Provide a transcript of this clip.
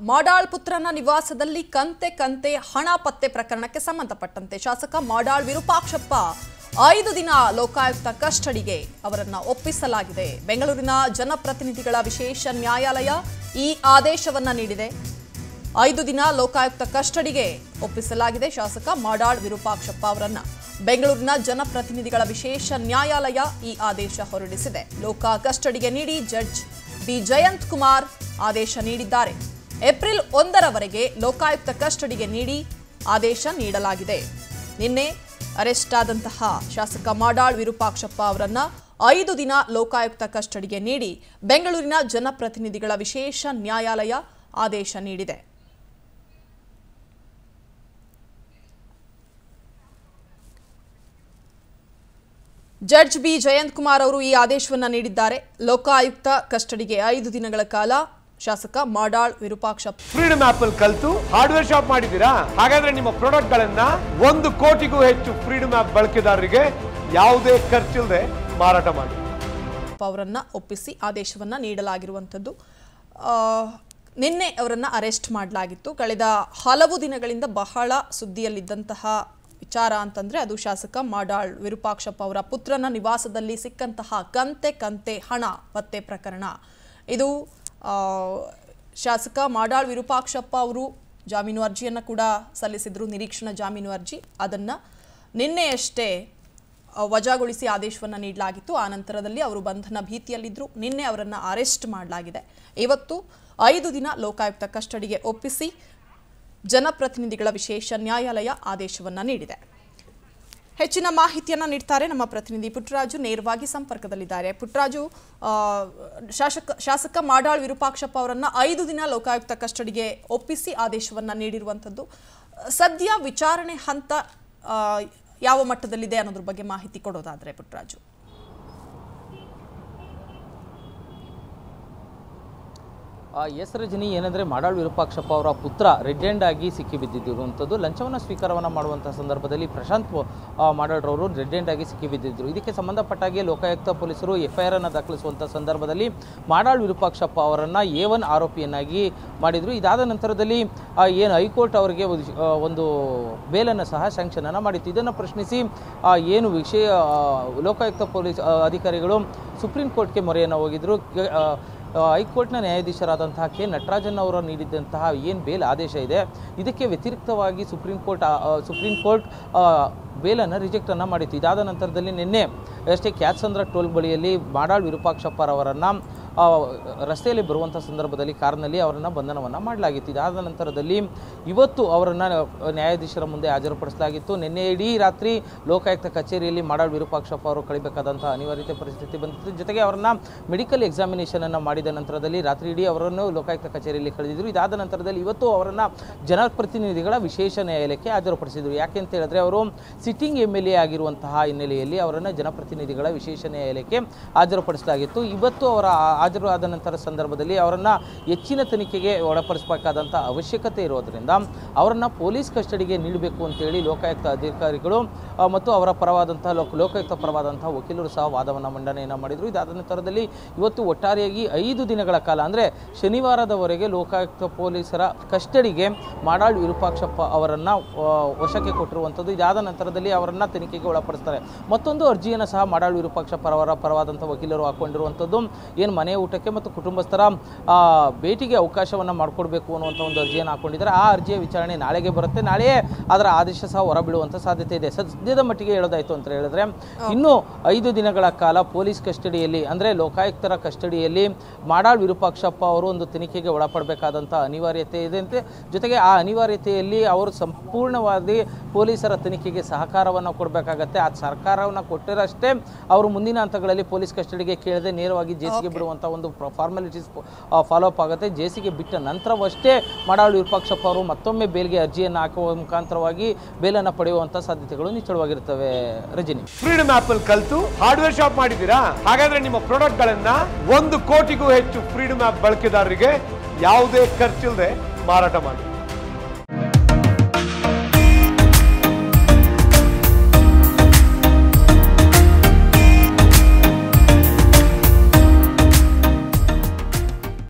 ಮಾಡಾಳ್ ಪುತ್ರನ ನಿವಾಸದಲ್ಲಿ ಕಂತೆ ಕಂತೆ ಹಣ ಪತ್ತೆ ಪ್ರಕರಣಕ್ಕೆ ಸಂಬಂಧಪಟ್ಟಂತೆ ಶಾಸಕ ಮಾಡಾಳ್ ವಿರೂಪಾಕ್ಷಪ್ಪ ಐದು ದಿನ ಲೋಕಾಯುಕ್ತ ಕಸ್ಟಡಿಗೆ ಅವರನ್ನ ಒಪ್ಪಿಸಲಾಗಿದೆ ಬೆಂಗಳೂರಿನ ಜನಪ್ರತಿನಿಧಿಗಳ ವಿಶೇಷ ನ್ಯಾಯಾಲಯ ಈ ಆದೇಶವನ್ನ ನೀಡಿದೆ ಐದು ದಿನ ಲೋಕಾಯುಕ್ತ ಕಸ್ಟಡಿಗೆ ಒಪ್ಪಿಸಲಾಗಿದೆ ಶಾಸಕ ಮಾಡಾಳ್ ವಿರೂಪಾಕ್ಷಪ್ಪ ಅವರನ್ನ ಬೆಂಗಳೂರಿನ ಜನಪ್ರತಿನಿಧಿಗಳ ವಿಶೇಷ ನ್ಯಾಯಾಲಯ ಈ ಆದೇಶ ಹೊರಡಿಸಿದೆ ಲೋಕ ಕಸ್ಟಡಿಗೆ ನೀಡಿ ಜಡ್ಜ್ ಬಿ ಜಯಂತ್ ಕುಮಾರ್ ಆದೇಶ ನೀಡಿದ್ದಾರೆ ಏಪ್ರಿಲ್ ಒಂದರವರೆಗೆ ಲೋಕಾಯುಕ್ತ ಕಸ್ಟಡಿಗೆ ನೀಡಿ ಆದೇಶ ನೀಡಲಾಗಿದೆ ನಿನ್ನೆ ಅರೆಸ್ಟ್ ಆದಂತಹ ಶಾಸಕ ಮಾಡಾಳ್ ವಿರೂಪಾಕ್ಷಪ್ಪ ಅವರನ್ನ ಐದು ದಿನ ಲೋಕಾಯುಕ್ತ ಕಸ್ಟಡಿಗೆ ನೀಡಿ ಬೆಂಗಳೂರಿನ ಜನಪ್ರತಿನಿಧಿಗಳ ವಿಶೇಷ ನ್ಯಾಯಾಲಯ ಆದೇಶ ನೀಡಿದೆ ಜಡ್ಜ್ ಬಿ ಜಯಂತ್ ಕುಮಾರ್ ಅವರು ಈ ಆದೇಶವನ್ನ ನೀಡಿದ್ದಾರೆ ಲೋಕಾಯುಕ್ತ ಕಸ್ಟಡಿಗೆ ಐದು ದಿನಗಳ ಕಾಲ ಶಾಸಕ ಮಾಡಾಳ್ ವಿರೂಪಾಕ್ಷಪ್ಪ ಫ್ರೀಡಮ್ ಆಪ್ ಅಲ್ಲಿ ಕಲ್ತು ಹಾರ್ಡ್ವೇರ್ ಶಾಪ್ ಮಾಡಿದ್ದೀರಾ ಹಾಗಾದ್ರೆ ನಿಮ್ಮ ಪ್ರಾಡಕ್ಟ್ ಗಳನ್ನ ಒಂದು ಕೋಟಿಗೂ ಹೆಚ್ಚು ಫ್ರೀಡಮ್ ಆಪ್ ಬಳಕೆದಾರರಿಗೆ ಯಾವುದೇ ಖರ್ಚಿಲ್ಲದೆ ಮಾರಾಟ ಮಾಡಿ ಅವರನ್ನ ಒಪ್ಪಿಸಿ ಆದೇಶವನ್ನ ನೀಡಲಾಗಿರುವಂಥದ್ದು ಆ, ನಿನ್ನೆ ಅವರನ್ನ ಅರೆಸ್ಟ್ ಮಾಡಲಾಗಿತ್ತು ಕಳೆದ ಹಲವು ದಿನಗಳಿಂದ ಬಹಳ ಸುದ್ದಿಯಲ್ಲಿದ್ದಂತಹ ವಿಚಾರ ಅಂತಂದ್ರೆ ಅದು ಶಾಸಕ ಮಾಡಾಳ್ ವಿರೂಪಾಕ್ಷಪ್ಪ ಅವರ ಪುತ್ರನ ನಿವಾಸದಲ್ಲಿ ಸಿಕ್ಕಂತಹ ಕಂತೆ ಕಂತೆ ಹಣ ಪತ್ತೆ ಪ್ರಕರಣ ಇದು ಆ, ಶಾಸಕ ಮಾಡಾಳ್ ವಿರೂಪಾಕ್ಷಪ್ಪ ಅವರು ಜಾಮೀನು ಅರ್ಜಿಯನ್ನು ಕೂಡ ಸಲ್ಲಿಸಿದ್ರು ನಿರೀಕ್ಷಣಾ ಜಾಮೀನು ಅರ್ಜಿ ಅದನ್ನು ನಿನ್ನೆಯಷ್ಟೇ ಅಹ್, ವಜಾಗೊಳಿಸಿ ಆದೇಶವನ್ನು ನೀಡಲಾಗಿತ್ತು ಆ ನಂತರದಲ್ಲಿ ಅವರು ಬಂಧನ ಭೀತಿಯಲ್ಲಿದ್ದರು ನಿನ್ನೆ ಅವರನ್ನು ಅರೆಸ್ಟ್ ಮಾಡಲಾಗಿದೆ ಇವತ್ತು ಐದು ದಿನ ಲೋಕಾಯುಕ್ತ ಕಸ್ಟಡಿಗೆ ಒಪ್ಪಿಸಿ ಜನಪ್ರತಿನಿಧಿಗಳ ವಿಶೇಷ ನ್ಯಾಯಾಲಯ ಆದೇಶವನ್ನು ನೀಡಿದೆ ಹೆಚ್ಚಿನ ಮಾಹಿತಿಯನ್ನು ನೀಡ್ತಾರೆ ನಮ್ಮ ಪ್ರತಿನಿಧಿ ಪುಟ್ಟರಾಜು ನೇರವಾಗಿ ಸಂಪರ್ಕದಲ್ಲಿದ್ದಾರೆ ಪುಟ್ಟರಾಜು ಆ, ಶಾಸಕ ಶಾಸಕ ಮಾಡಾಳ್ ವಿರೂಪಾಕ್ಷಪ್ಪ ಅವರನ್ನ ಐದು ದಿನ ಲೋಕಾಯುಕ್ತ ಕಸ್ಟಡಿಗೆ ಒಪ್ಪಿಸಿ ಆದೇಶವನ್ನ ನೀಡಿರುವಂಥದ್ದು ಸದ್ಯ ವಿಚಾರಣೆ ಹಂತ ಆ, ಯಾವ ಮಟ್ಟದಲ್ಲಿದೆ ಅನ್ನೋದ್ರ ಬಗ್ಗೆ ಮಾಹಿತಿ ಕೊಡೋದಾದ್ರೆ ಪುಟ್ಟರಾಜು ಆ, ಎಸ್ ರಜನಿ ಏನಂದರೆ ಮಾಡಾಳ್ ವಿರೂಪಾಕ್ಷಪ್ಪ ಅವರ ಪುತ್ರ ರೆಡ್ ಹ್ಯಾಂಡ್ ಆಗಿ ಸಿಕ್ಕಿಬಿದ್ದಿರುವಂಥದ್ದು ಲಂಚವನ್ನು ಸ್ವೀಕಾರವನ್ನು ಮಾಡುವಂಥ ಸಂದರ್ಭದಲ್ಲಿ ಪ್ರಶಾಂತ್ ಆ, ಮಾಡಾಳ್ರವರು ರೆಡ್ ಹ್ಯಾಂಡ್ ಆಗಿ ಸಿಕ್ಕಿಬಿದ್ದಿದ್ದರು ಇದಕ್ಕೆ ಸಂಬಂಧಪಟ್ಟಾಗೆ ಲೋಕಾಯುಕ್ತ ಪೊಲೀಸರು ಎಫ್ ಐ ಆರ್ ಅನ್ನು ದಾಖಲಿಸುವಂಥ ಸಂದರ್ಭದಲ್ಲಿ ಮಾಡಾಳ್ ವಿರೂಪಾಕ್ಷಪ್ಪ ಅವರನ್ನು ಎ ಒನ್ ಆರೋಪಿಯನ್ನಾಗಿ ಮಾಡಿದರು ಇದಾದ ನಂತರದಲ್ಲಿ ಆ, ಏನು ಹೈಕೋರ್ಟ್ ಅವರಿಗೆ ಒಂದು- ಆ, ಒಂದು ಬೇಲನ್ನು ಸಹ ಸ್ಯಾಂಕ್ಷನ್ ಅನ್ನು ಮಾಡಿತ್ತು ಇದನ್ನು ಪ್ರಶ್ನಿಸಿ ಆ, ಏನು ವಿಷಯ ಆ, ಲೋಕಾಯುಕ್ತ ಪೊಲೀಸ್ ಆ, ಅಧಿಕಾರಿಗಳು ಸುಪ್ರೀಂ ಕೋರ್ಟ್ಗೆ ಮೊರೆಯನ್ನು ಹೋಗಿದ್ರು ಗ- ಆ, ಆ, ಹೈಕೋರ್ಟ್ನ ನ್ಯಾಯಾಧೀಶರಾದಂತಹ ಕೆ ನಟರಾಜನ್ ಅವರು ನೀಡಿದಂತಹ ಏನು ಬೇಲ್ ಆದೇಶ ಇದೆ ಇದಕ್ಕೆ ವ್ಯತಿರಿಕ್ತವಾಗಿ ಸುಪ್ರೀಂ ಕೋರ್ಟ್ ಆ, ಆ, ಸುಪ್ರೀಂ ಕೋರ್ಟ್ ಆ, ಬೇಲನ್ನು ರಿಜೆಕ್ಟನ್ನು ಮಾಡಿತ್ತು ಇದಾದ ನಂತರದಲ್ಲಿ ನಿನ್ನೆ ಅಷ್ಟೇ ಕ್ಯಾತ್ಸಂದ್ರ ಟೋಲ್ ಬಳಿಯಲ್ಲಿ ಮಾಡಾಳ್ ವಿರೂಪಾಕ್ಷಪ್ಪರವರನ್ನು ಆ, ರಸ್ತೆಯಲ್ಲಿ ಬರುವಂಥ ಸಂದರ್ಭದಲ್ಲಿ ಕಾರ್ನಲ್ಲಿ ಅವರನ್ನು ಬಂಧನವನ್ನು ಮಾಡಲಾಗಿತ್ತು ಇದಾದ ನಂತರದಲ್ಲಿ ಇವತ್ತು ಅವರನ್ನು ನ್ಯಾಯಾಧೀಶರ ಮುಂದೆ ಹಾಜರುಪಡಿಸಲಾಗಿತ್ತು ನಿನ್ನೆ ಇಡೀ ರಾತ್ರಿ ಲೋಕಾಯುಕ್ತ ಕಚೇರಿಯಲ್ಲಿ ಮಾಡಾಳ್ ವಿರೂಪಾಕ್ಷಪ್ಪ ಅವರು ಕಳಿಬೇಕಾದಂಥ ಅನಿವಾರ್ಯತೆ ಪರಿಸ್ಥಿತಿ ಬಂದಿತ್ತು ಜೊತೆಗೆ ಅವರನ್ನು ಮೆಡಿಕಲ್ ಎಕ್ಸಾಮಿನೇಷನನ್ನು ಮಾಡಿದ ನಂತರದಲ್ಲಿ ರಾತ್ರಿ ಇಡೀ ಅವರನ್ನು ಲೋಕಾಯುಕ್ತ ಕಚೇರಿಯಲ್ಲಿ ಕಳೆದಿದ್ರು ಇದಾದ ನಂತರದಲ್ಲಿ ಇವತ್ತು ಅವರನ್ನು ಜನಪ್ರತಿನಿಧಿಗಳ ವಿಶೇಷ ನ್ಯಾಯಾಲಯಕ್ಕೆ ಹಾಜರುಪಡಿಸಿದರು ಯಾಕೆ ಅಂತ ಹೇಳಿದ್ರೆ ಅವರು ಸಿಟ್ಟಿಂಗ್ ಎಮ್ ಎಲ್ ಎ ಆಗಿರುವಂತಹ ಹಿನ್ನೆಲೆಯಲ್ಲಿ ಅವರನ್ನು ಜನಪ್ರತಿನಿಧಿಗಳ ವಿಶೇಷ ನ್ಯಾಯಾಲಯಕ್ಕೆ ಹಾಜರುಪಡಿಸಲಾಗಿತ್ತು ಇವತ್ತು ಅವರ ಆ- ಹಾಜರು ಆದ ನಂತರ ಸಂದರ್ಭದಲ್ಲಿ ಅವರನ್ನು ಹೆಚ್ಚಿನ ತನಿಖೆಗೆ ಒಳಪಡಿಸಬೇಕಾದಂಥ ಅವಶ್ಯಕತೆ ಇರೋದರಿಂದ ಅವರನ್ನು ಪೊಲೀಸ್ ಕಸ್ಟಡಿಗೆ ನೀಡಬೇಕು ಅಂತೇಳಿ ಲೋಕಾಯುಕ್ತ ಅಧಿಕಾರಿಗಳು ಆ, ಮತ್ತು ಅವರ ಪರವಾದಂತಹ ಲೋಕ ಲೋಕಾಯುಕ್ತ ಪರವಾದಂತಹ ವಕೀಲರು ಸಹ ವಾದವನ್ನು ಮಂಡನೆಯನ್ನು ಮಾಡಿದರು ಇದಾದ ನಂತರದಲ್ಲಿ ಇವತ್ತು ಒಟ್ಟಾರೆಯಾಗಿ ಐದು ದಿನಗಳ ಕಾಲ ಅಂದರೆ ಶನಿವಾರದವರೆಗೆ ಲೋಕಾಯುಕ್ತ ಪೊಲೀಸರ ಕಸ್ಟಡಿಗೆ ಮಾಡಾಳ್ ವಿರೂಪಾಕ್ಷಪ್ಪ ಅವರನ್ನು ವಶಕ್ಕೆ ಕೊಟ್ಟಿರುವಂಥದ್ದು ಇದಾದ ನಂತರದಲ್ಲಿ ಅವರನ್ನು ತನಿಖೆಗೆ ಒಳಪಡಿಸ್ತಾರೆ ಮತ್ತೊಂದು ಅರ್ಜಿಯನ್ನು ಸಹ ಮಾಡಾಳ್ ವಿರೂಪಾಕ್ಷಪ್ಪ ಅವರ ಪರವಾದಂಥ ವಕೀಲರು ಹಾಕೊಂಡಿರುವಂಥದ್ದು ಏನು ಮನೆ ಊಟಕ್ಕೆ ಮತ್ತು ಕುಟುಂಬಸ್ಥರ ಆ, ಭೇಟಿಗೆ ಅವಕಾಶವನ್ನು ಮಾಡಿಕೊಡ್ಬೇಕು ಅನ್ನುವಂಥ ಒಂದು ಅರ್ಜಿಯನ್ನು ಹಾಕೊಂಡಿದ್ದಾರೆ ಆ ಅರ್ಜಿಯ ವಿಚಾರಣೆ ನಾಳೆಗೆ ಬರುತ್ತೆ ನಾಳೆಯೇ ಅದರ ಆದೇಶ ಸಹ ಹೊರಬೀಳುವಂಥ ಸಾಧ್ಯತೆ ಇದೆ ಸದ್ಯದ ಮಟ್ಟಿಗೆ ಹೇಳೋದಾಯ್ತು ಅಂತ ಹೇಳಿದ್ರೆ ಇನ್ನು ಐದು ದಿನಗಳ ಕಾಲ ಪೊಲೀಸ್ ಕಸ್ಟಡಿಯಲ್ಲಿ ಅಂದರೆ ಲೋಕಾಯುಕ್ತರ ಕಸ್ಟಡಿಯಲ್ಲಿ ಮಾಡಾಳ್ ವಿರೂಪಾಕ್ಷಪ್ಪ ಅವರು ಒಂದು ತನಿಖೆಗೆ ಒಳಪಡಬೇಕಾದಂಥ ಅನಿವಾರ್ಯತೆ ಇದೆ ಅಂತೆ ಜೊತೆಗೆ ಆ ಅನಿವಾರ್ಯತೆಯಲ್ಲಿ ಅವರು ಸಂಪೂರ್ಣವಾಗಿ ಪೊಲೀಸರ ತನಿಖೆಗೆ ಸಹಕಾರವನ್ನು ಕೊಡಬೇಕಾಗತ್ತೆ ಆ ಸಹಕಾರವನ್ನು ಕೊಟ್ಟಿರಷ್ಟೇ ಅವರು ಮುಂದಿನ ಹಂತಗಳಲ್ಲಿ ಪೊಲೀಸ್ ಕಸ್ಟಡಿಗೆ ಕೇಳದೆ ನೇರವಾಗಿ ಜೇಸಿಗೆ ಬಿಡುವಂಥ ಒಂದು ಫಾರ್ಮಾಲಿಟೀಸ್ ಫಾಲೋ ಅಪ್ ಆಗುತ್ತೆ ಜೇಸಿಗೆ ಬಿಟ್ಟ ನಂತರವಷ್ಟೇ ಮಾಡಾಳು ವಿರೂಪಾಕ್ಷಪ್ಪ ಅವರು ಮತ್ತೊಮ್ಮೆ ಬೇಲ್ಗೆ ಅರ್ಜಿಯನ್ನು ಹಾಕುವ ಮುಖಾಂತರವಾಗಿ ಬೇಲನ್ನು ಪಡೆಯುವಂಥ ಸಾಧ್ಯತೆಗಳು ನಿಚ್ಚಳವಾಗಿರ್ತವೆ ರಜನಿ ಫ್ರೀಡಮ್ ಆಪ್ ಅಲ್ಲಿ ಕಲ್ತು ಹಾರ್ಡ್ವೇರ್ ಶಾಪ್ ಮಾಡಿದ್ದೀರಾ ಹಾಗಾದ್ರೆ ನಿಮ್ಮ ಪ್ರಾಡಕ್ಟ್ ಗಳನ್ನ ಒಂದು ಕೋಟಿಗೂ ಹೆಚ್ಚು ಫ್ರೀಡಮ್ ಆಪ್ ಬಳಕೆದಾರರಿಗೆ ಯಾವುದೇ ಖರ್ಚಿಲ್ಲದೆ ಮಾರಾಟ ಮಾಡಿ